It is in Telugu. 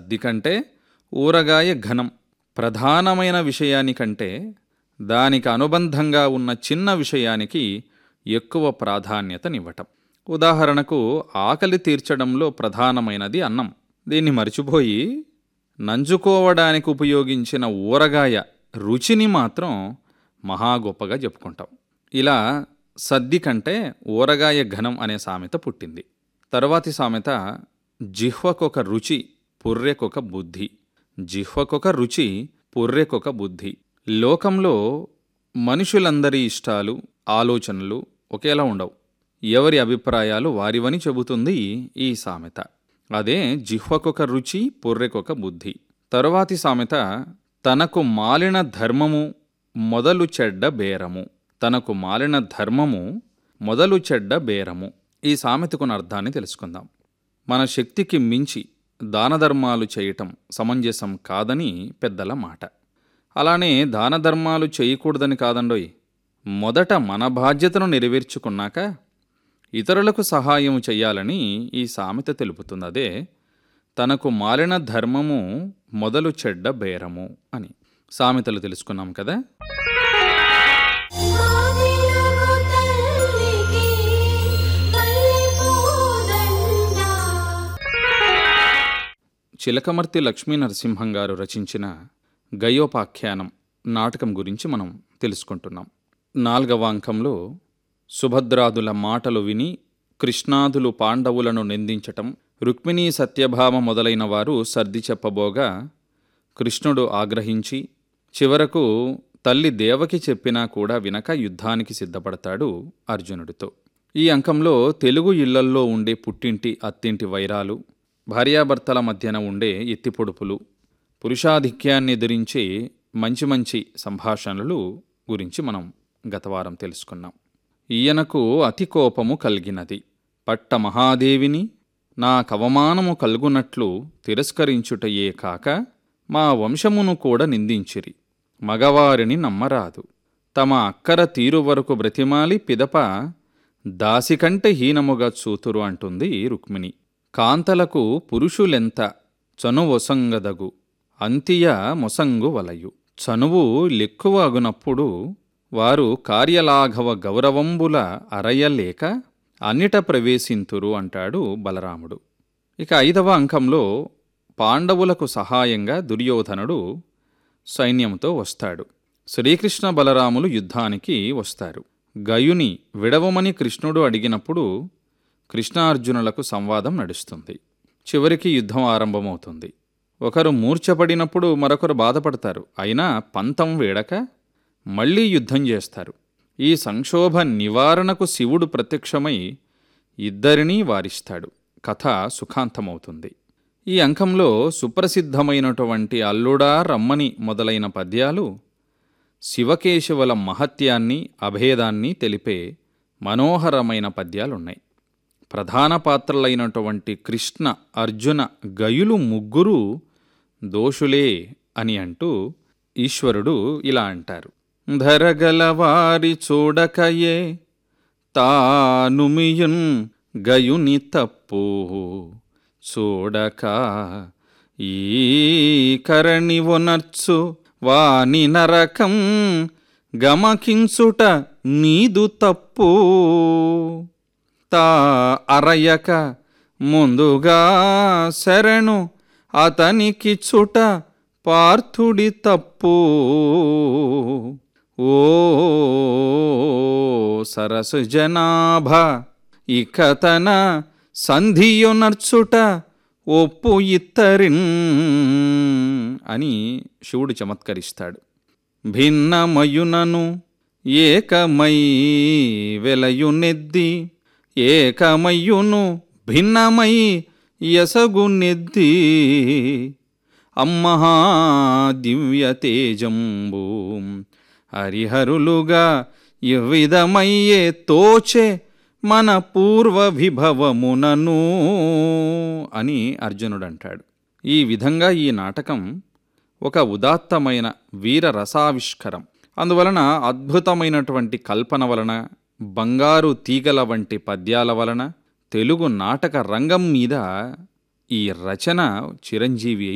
సద్ది కంటే ఊరగాయ ఘనం ప్రధానమైన విషయానికంటే దానికి అనుబంధంగా ఉన్న చిన్న విషయానికి ఎక్కువ ప్రాధాన్యతనివ్వటం ఉదాహరణకు ఆకలి తీర్చడంలో ప్రధానమైనది అన్నం దీన్ని మర్చిపోయి నంజుకోవడానికి ఉపయోగించిన ఊరగాయ రుచిని మాత్రం మహా గొప్పగా చెప్పుకుంటాం ఇలా సద్ది కంటే ఊరగాయ ఘనం అనే సామెత పుట్టింది తరువాతి సామెత జిహ్వకొక రుచి పుర్రెకొక బుద్ధి జిహ్వకొక రుచి పుర్రెకొక బుద్ధి లోకంలో మనుషులందరి ఇష్టాలు ఆలోచనలు ఒకేలా ఉండవు ఎవరి అభిప్రాయాలు వారివని చెబుతుంది ఈ సామెత అదే జిహ్వకొక రుచి పుర్రెకొక బుద్ధి తరువాతి సామెత తనకు మాలిన ధర్మము మొదలు చెడ్డ బేరము తనకు మాలిన ధర్మము మొదలు చెడ్డ బేరము ఈ సామెతకున్న అర్థాన్ని తెలుసుకుందాం మన శక్తికి మించి దానధర్మాలు చేయటం సమంజసం కాదని పెద్దల మాట అలానే దాన ధర్మాలు చేయకూడదని కాదండోయ్ మొదట మన బాధ్యతను నెరవేర్చుకున్నాక ఇతరులకు సహాయం చెయ్యాలని ఈ సామెత తెలుపుతుంది అదే తనకు మారిన ధర్మము మొదలు చెడ్డ బేరము అని సామెతలు తెలుసుకున్నాం కదా ఆదిలగు తల్లికి పల్లెపూదండ చిలకమర్తి లక్ష్మీ నరసింహం గారు రచించిన గయోపాఖ్యానం నాటకం గురించి మనం తెలుసుకుంటున్నాం నాల్గవ అంకంలో సుభద్రాదుల మాటలు విని కృష్ణాదులు పాండవులను నిందించటం రుక్మిణీ సత్యభామ మొదలైన వారు సర్ది చెప్పబోగా కృష్ణుడు ఆగ్రహించి చివరకు తల్లి దేవకి చెప్పినా కూడా వినక యుద్ధానికి సిద్ధపడతాడు అర్జునుడితో ఈ అంకంలో తెలుగు ఇళ్లల్లో ఉండే పుట్టింటి అత్తింటి వైరాలు భార్యాభర్తల మధ్యన ఉండే ఎత్తిపొడుపులు పురుషాధిక్యాన్ని ఎదిరించే మంచి మంచి సంభాషణలు గురించి మనం గతవారం తెలుసుకున్నాం ఈయనకు అతి కోపము కలిగినది పట్ట మహాదేవిని నా కవమానము కలుగునట్లు తిరస్కరించుటయే కాక మా వంశమును కూడా నిందించిరి మగవారిని నమ్మరాదు తమ అక్కర తీరు వరకు బ్రతిమాలి పిదప దాసి కంటే హీనముగా చూతురు అంటుంది రుక్మిణి కాంతలకు పురుషులెంత చనువొసంగదగు అంతియ మొసంగు వలయు చనువు లెక్కువ అగునప్పుడు వారు కార్యలాఘవ గౌరవంబుల అరయలేక అన్నిట ప్రవేశింతురు అంటాడు బలరాముడు ఇక ఐదవ అంకంలో పాండవులకు సహాయంగా దుర్యోధనుడు సైన్యంతో వస్తాడు శ్రీకృష్ణ బలరాములు యుద్ధానికి వస్తారు గయుని విడవమని కృష్ణుడు అడిగినప్పుడు కృష్ణార్జునులకు సంవాదం నడుస్తుంది చివరికి యుద్ధం ఆరంభమవుతుంది ఒకరు మూర్ఛపడినప్పుడు మరొకరు బాధపడతారు అయినా పంతం వేడక మళ్ళీ యుద్ధం చేస్తారు ఈ సంక్షోభ నివారణకు శివుడు ప్రత్యక్షమై ఇద్దరినీ వారిస్తాడు కథ సుఖాంతమవుతుంది ఈ అంకంలో సుప్రసిద్ధమైనటువంటి అల్లుడా రమ్మని మొదలైన పద్యాలు శివకేశవుల మహత్యాన్ని అభేదాన్ని తెలిపే మనోహరమైన పద్యాలున్నాయి ప్రధాన పాత్రలైనటువంటి కృష్ణ అర్జున గయులు ముగ్గురు దోషులే అని అంటూ ఈశ్వరుడు ఇలా అంటారు ధరగలవారి చూడకయే తానుమియున్ గయుని తప్పు చూడక ఈ కరణి ఒనర్చు వాని నరకం గమకించుట నీదు తప్పు తా అరయక ముందుగా శరణు అతనికి చుట పార్థుడి తప్పు ఓ సరసు జనాభ ఇక తన సంధియునర్చుట ఒప్పు ఇత్తరిన్ అని శివుడు చమత్కరిస్తాడు భిన్నమయునను ఏకమై వెలయునెద్ది ఏకమయ్యును భిన్నమై యసగునెద్ది అమ్మహా దివ్య తేజంబు హరిహరులుగా ఇవ్విధమయ్యే తోచే మన పూర్వ విభవమునను అని అర్జునుడు అంటాడు ఈ విధంగా ఈ నాటకం ఒక ఉదాత్తమైన వీర రసావిష్కరం అందువలన అద్భుతమైనటువంటి కల్పన వలన బంగారు తీగల వంటి పద్యాల వలన తెలుగు నాటక రంగం మీద ఈ రచన చిరంజీవి